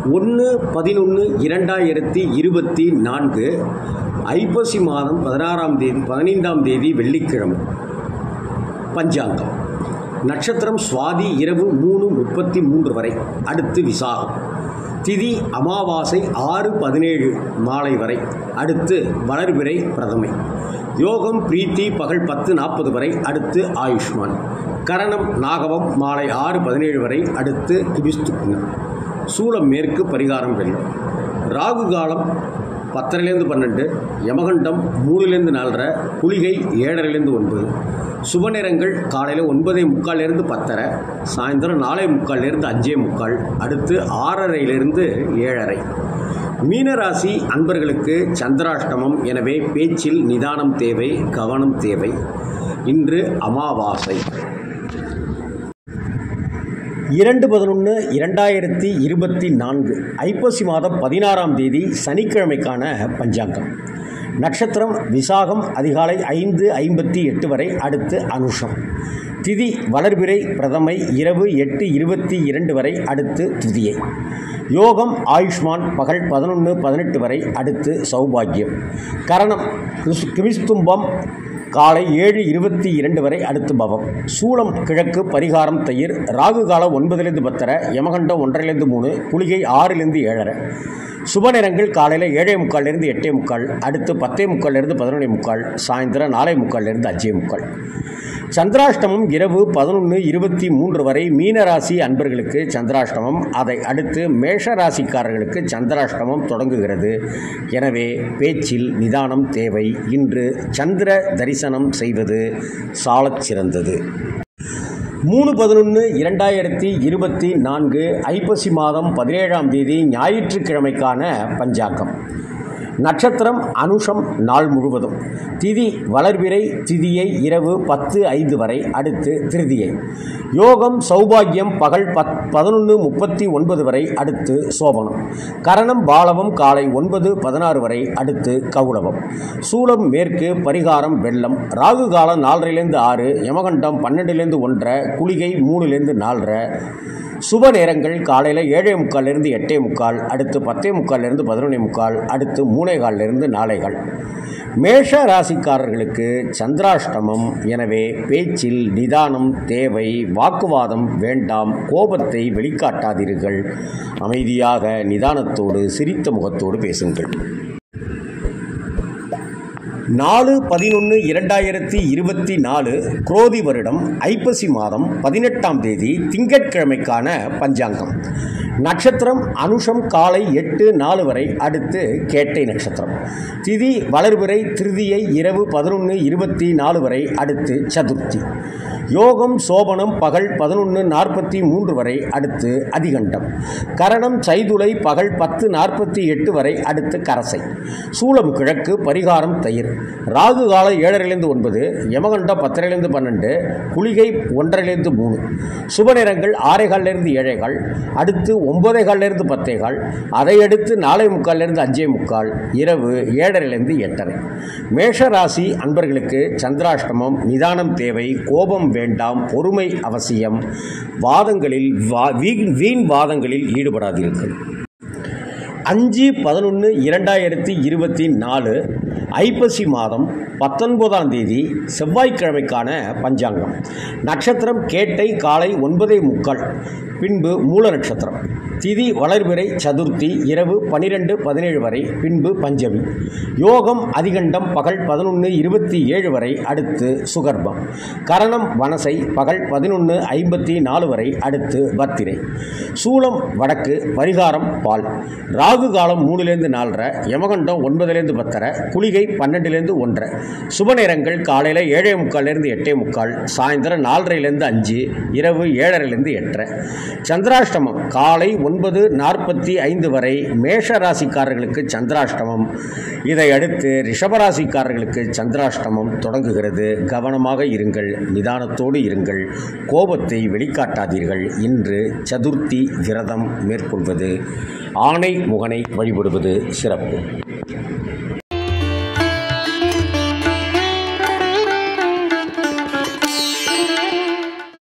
ஒன்று பதினொன்று இரண்டாயிரத்தி இருபத்தி நான்கு ஐப்பசி மாதம் பதினாறாம் தேதி பதினைந்தாம் தேதி வெள்ளிக்கிழமை பஞ்சாங்கம் நட்சத்திரம் சுவாதி இரவு மூணு முப்பத்தி மூன்று வரை அடுத்து விசாகம் திதி அமாவாசை ஆறு பதினேழு மாலை வரை அடுத்து வளர்பிறை பிரதமை யோகம் பிரீத்தி பகல் பத்து நாற்பது வரை அடுத்து ஆயுஷ்மான் கரணம் நாகவம் மாலை ஆறு பதினேழு வரை அடுத்து துபிஸ்துக்ன சூலம் மேற்கு பரிகாரம் வெள்ளம் ராகு காலம் பத்தரைலேருந்து பன்னெண்டு யமகண்டம் மூணுலேருந்து நாலரை குளிகை ஏழரைலேருந்து ஒன்பது சுப நேரங்கள் காலையில் ஒன்பதே முக்கால்லேருந்து பத்தரை சாயந்தரம் நாலே முக்கால்லேருந்து அஞ்சே முக்கால் அடுத்து ஆறரையிலிருந்து ஏழரை மீனராசி அன்பர்களுக்கு சந்திராஷ்டமம் எனவே பேச்சில் நிதானம் தேவை கவனம் தேவை இன்று அமாவாசை இரண்டு பதினொன்று இரண்டாயிரத்தி இருபத்தி நான்கு ஐப்பசி மாதம் பதினாறாம் தேதி சனிக்கிழமைக்கான பஞ்சாங்கம் நட்சத்திரம் விசாகம் அதிகாலை ஐந்து ஐம்பத்தி எட்டு வரை அடுத்து அனுஷம் திதி வளர்பிறை பிரதமை இரவு எட்டு இருபத்தி இரண்டு வரை அடுத்து துதியை யோகம் ஆயுஷ்மான் பகல் பதினொன்று பதினெட்டு வரை அடுத்து சௌபாகியம் கரணம் கிறிஸ்- கிறிஸ்தும்பம் காலை ஏழு இருபத்தி இரண்டு வரை அடுத்து பவம் சூளம் கிழக்கு பரிகாரம் தயிர் ராகு காலம் ஒன்பதுலேருந்து பத்தரை யமகண்டம் ஒன்றரைலேருந்து மூணு குளிகை ஆறிலேருந்து ஏழரை சுப நேரங்கள் காலையில் ஏழே முக்கால்லேருந்து எட்டே முக்கால் அடுத்து பத்தே முக்கால்லேருந்து பதினொன்றே முக்கால் சாயந்தரம் நாலே முக்கால்லேருந்து அஞ்சே முக்கால் சந்திராஷ்டமம் இரவு பதினொன்று இருபத்தி மூன்று வரை மீனராசி அன்பர்களுக்கு சந்திராஷ்டமம் அதை அடுத்து மேஷ ராசிக்காரர்களுக்கு சந்திராஷ்டமம் தொடங்குகிறது எனவே பேச்சில் நிதானம் தேவை இன்று சந்திர தரிசனம் செய்வது சாலச் சிறந்தது மூணு பதினொன்று இரண்டாயிரத்தி இருபத்தி நான்கு ஐப்பசி மாதம் பதினேழாம் தேதி ஞாயிற்றுக்கிழமைக்கான பஞ்சாங்கம் நட்சத்திரம் அனுஷம் நாள் முழுவதும் திதி வளர்பிறை திதியை இரவு பத்து ஐந்து வரை அடுத்து திருதியை யோகம் சௌபாகியம் பகல் பத் பதினொன்று முப்பத்தி ஒன்பது வரை அடுத்து சோபனம் கரணம் பாலவம் காலை ஒன்பது பதினாறு வரை அடுத்து கௌளவம் சூலம் மேற்கு பரிகாரம் வெள்ளம் ராகு காலம் நாலரைலேருந்து ஆறு யமகண்டம் பன்னெண்டுலேருந்து ஒன்றரை குளிகை மூணுலேருந்து நாலரை சுப நேரங்கள் காலையில் ஏழே முக்கால்லேருந்து எட்டே முக்கால் அடுத்து பத்தே முக்கால்லேருந்து பதினொன்னே முக்கால் அடுத்து மூணே கால்லேருந்து நாலே கால் மேஷ ராசிக்காரர்களுக்கு சந்திராஷ்டமம் எனவே பேச்சில் நிதானம் தேவை வாக்குவாதம் வேண்டாம் கோபத்தை வெளிக்காட்டாதீர்கள் அமைதியாக நிதானத்தோடு சிரித்த முகத்தோடு பேசுங்கள் நாலு பதினொன்று இரண்டாயிரத்தி இருபத்தி நாலு குரோதி வருடம் ஐப்பசி மாதம் பதினெட்டாம் தேதி திங்கட்கிழமைக்கான பஞ்சாங்கம் நட்சத்திரம் அனுஷம் காலை எட்டு நாலு வரை அடுத்து கேட்டை நட்சத்திரம் திதி வளர்பிறை திருதியை இரவு பதினொன்று இருபத்தி நாலு வரை அடுத்து சதுர்த்தி யோகம் சோபனம் பகல் பதினொன்று நாற்பத்தி மூன்று வரை அடுத்து அதிகண்டம் கரணம் சைதுளை பகல் பத்து நாற்பத்தி எட்டு வரை அடுத்து கரசை சூளம் கிழக்கு பரிகாரம் தயிர் ராகு காலம் ஏழரைலேருந்து ஒன்பது யமகண்டம் பத்தரைலேருந்து பன்னெண்டு குளிகை ஒன்றரைலேருந்து மூணு சுப நேரங்கள் ஆறேகால்லேருந்து ஏழேகால் அடுத்து ஒன்பதே கால்லேருந்து பத்தேகால் அதை அடுத்து நாலே முக்கால்லேருந்து அஞ்சே முக்கால் இரவு ஏழரைலேருந்து எட்டரை மேஷ ராசி அன்பர்களுக்கு சந்திராஷ்டமம் நிதானம் தேவை கோபம் வேண்டாம் பொறுமை அவசியம் வாதங்களில் வா வீண் வீண் வாதங்களில் ஈடுபடாதீர்கள் அஞ்சு பதினொன்று இரண்டாயிரத்தி இருபத்தி நாலு ஐப்பசி மாதம் பத்தொன்பதாம் தேதி செவ்வாய்க்கிழமைக்கான பஞ்சாங்கம் நட்சத்திரம் கேட்டை காலை ஒன்பதே முக்கால் பின்பு மூல நட்சத்திரம் திதி வளர்பிறை சதுர்த்தி இரவு பனிரெண்டு பதினேழு வரை பின்பு பஞ்சமி யோகம் அதிகண்டம் பகல் பதினொன்று இருபத்தி ஏழு வரை அடுத்து சுகர்பம் கரணம் வனசை பகல் பதினொன்று ஐம்பத்தி நாலு வரை அடுத்து பத்திரை சூலம் வடக்கு பரிகாரம் பால் ராகு காலம் மூணுலேருந்து நாலரை யமகண்டம் ஒன்பதுலேருந்து பத்தரை குளிகை பன்னெண்டுலேருந்து ஒன்றரை சுப நேரங்கள் காலையில் ஏழே முக்கால்லேருந்து எட்டே முக்கால் சாயந்தரம் நாலரைலேருந்து அஞ்சு இரவு ஏழரைலேருந்து எட்டரை சந்திராஷ்டமம் காலை ஒன்பது நாற்பத்தி ஐந்து வரை மேஷ ராசிக்காரர்களுக்கு சந்திராஷ்டமம் இதை அடுத்து ரிஷபராசிக்காரர்களுக்கு சந்திராஷ்டமம் தொடங்குகிறது கவனமாக இருங்கள் நிதானத்தோடு இருங்கள் கோபத்தை வெளிக்காட்டாதீர்கள் இன்று சதுர்த்தி விரதம் மேற்கொள்வது ஆணை முகனை வழிபடுவது சிறப்பு